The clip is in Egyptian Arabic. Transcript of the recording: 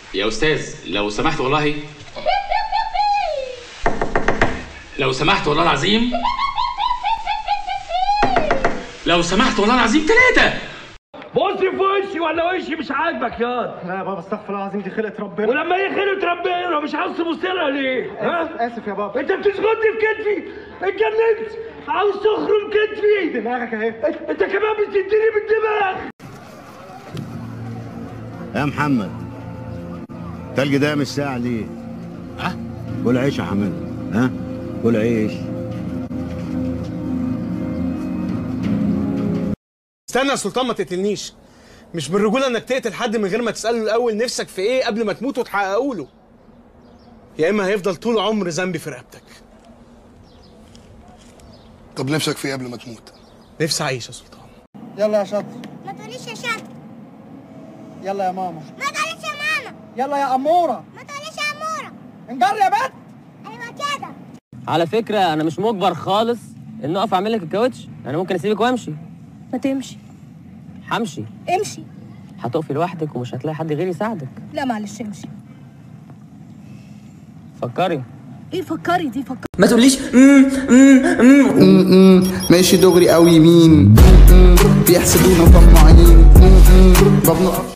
يا استاذ لو سمحت والله لو سمحت والله العظيم لو سمحت والله العظيم ثلاثة بص في وشي ولا وشي مش عاجبك ياض لا يا بابا استغفر الله العظيم دي خلقه ربنا ولما هي خيرة ربنا مش عاوز تبص لها ليه؟ ها؟ اسف يا بابا انت بتسقطني في كتفي اتجننت عاوز تخرم كتفي دماغك اهي انت كمان بتديني بالدماغ يا محمد تلج ده مش ساعة ليه؟ ها؟ كل عيش يا حماد ها؟ كل عيش استنى يا سلطان ما تقتلنيش مش بالرجوله انك تقتل حد من غير ما تساله الاول نفسك في ايه قبل ما تموت وتحققوا له يا اما هيفضل طول عمر ذنبي في رقبتك طب نفسك في ايه قبل ما تموت نفسي اعيش يا سلطان يلا يا شاطر ما تقوليش يا شاطر يلا يا ماما ما تقوليش يا ماما يلا يا أمورة ما تقوليش يا أمورة انجر يا بنت أيوة كده على فكرة أنا مش مجبر خالص إن أقف أعمل لك الكاوتش أنا ممكن أسيبك وأمشي ما تمشي همشي امشي هتقفي لوحدك ومش هتلاقي حد غيري يساعدك لا معلش امشي فكري ايه فكري دي فكري ما تقوليش مم، مم، مم. ماشي دغري قوي يمين بيحسدونا طماعين ما بنقفش